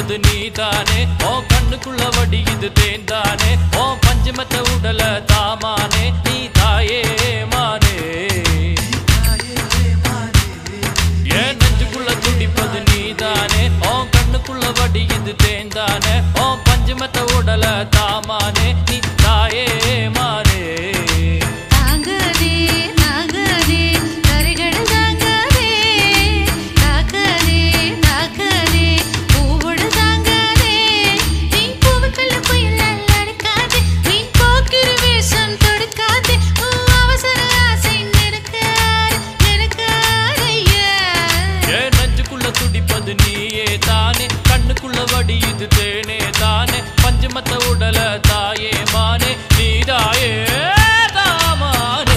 துடிப்பது நீதானே ஓ கண்ணுக்குள்ள வடியுது தேன்தானே ஓ பஞ்சமத்த உடல தாமானே நீ தாயே மானே என் நெஞ்சுக்குள்ள துடிப்பது நீதானே ஓ கண்ணுக்குள்ள வடியுது தேன்தானே ஓ பஞ்சமத்த உடல தாமானே நீ தாயே மானே தாங்காதே தாங்காதே கரைகள் தாங்காதே தாக்காதே தாக்காதே பூவோடு தாங்காதே நீ பூவுக்குள்ள புயல் அடிக்காதே நீ போக்கிற வேஷம் தொடுக்காதே உன் அவசர ஆசை நெருக்காது நெருக்காதையா என் நெஞ்சுக்குள்ள துடிப்பது நீயே தானே கண்ணுக்குள்ள வடியுது தேனே தானே பஞ்சமத்த உடல தாயே மானே நீதாயே தாமானே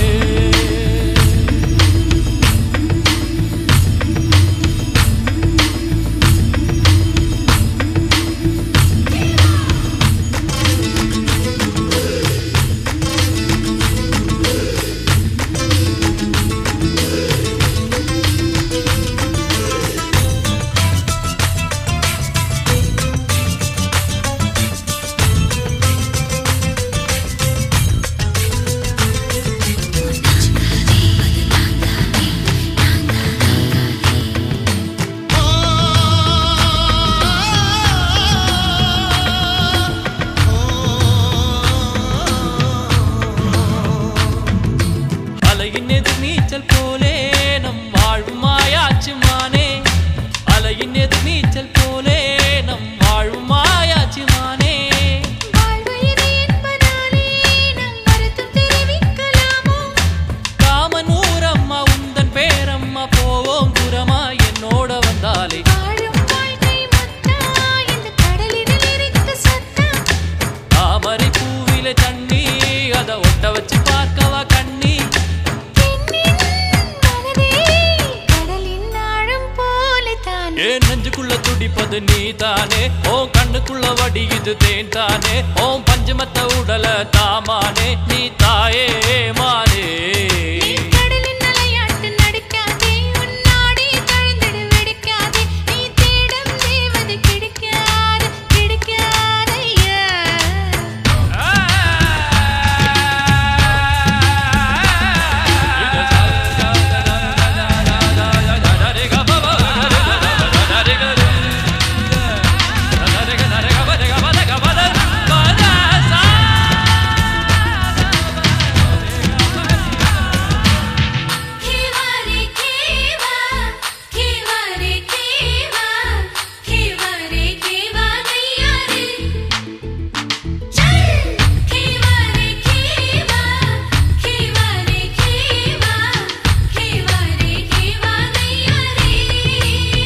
அலையின் எதிர் நீச்சல் போலே நம் வாழ்வு மாயாச்சு மானே அலையின் எதிர் நீச்சல் போலே நம் வாழ்வு மாயாச்சு மானே வாழ்வு இது என்பதாலே நம் வருத்தம் தெரிவிக்கலாமோ காமனூரம்மா உந்தன் பேரம்மா போவோம் புறமா என்னோட வந்தாலே வாழும் வாழ்க்கை மொத்தா இந்த கடலினில் இருக்க சத்தா தாமரை பூவில தண்ணி அத ஒட்ட வச்சு பார்க்கவா கண்ணி பெண்ணின் மனதே கடலின் ஆழம் போலத்தான் ஏன் நெஞ்சுக்குள்ள துடிப்பது நீ தானே ஓ கண்ணுக்குள்ள வடியுது தேன் தானே ஓ பஞ்சமத்த உடல தாமானே நீ தாயே மானே நீ கடலின் அலையாட்டு நடிக்காதே உன் நாடி தழுந்திடு வெடிக்காதே நீ தேடும் தேவதை கிடைக்காது கிடைக்காதையா खेवारे खेवा खेवारे खेवा खेवारे खेवा गैया रे चल खेवारे खेवा खेवारे खेवा खेवारे खेवा गैया रे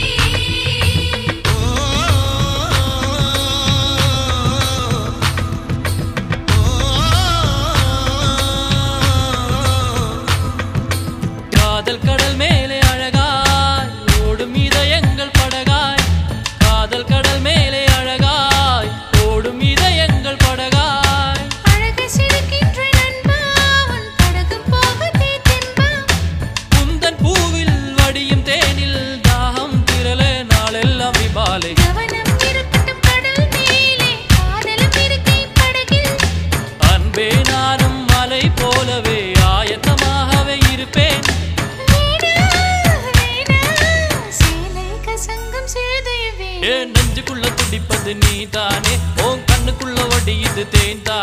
காதல் கடல் மேலே அழகாய் ஓடும் இதயங்கள் படகாய் காதல் கடல் மேலே அழகாய் ஓடும் இதயங்கள் படகாய் அழகு சிரிக்கின்ற நண்பா உன் படகும் போகுதே தென்பா குந்தன் பூவில் வடியும் தேனில் தாகம் திரள நாளெல்லாம் விபாலை கவனம் இருக்கட்டும் கடல் மேலே காதலும் இருக்கை படகில் அன்பே நானும் மலை போலவே ஆயத்தமாகவே இருப்பேன் வேணா வேணா சேலை கசங்கம் சேதையவே ஏன் நெஞ்சுக்குள்ள துடிப்பது நீ தானே உன் கண்ணுக்குள்ள வடியுது தேன் தானே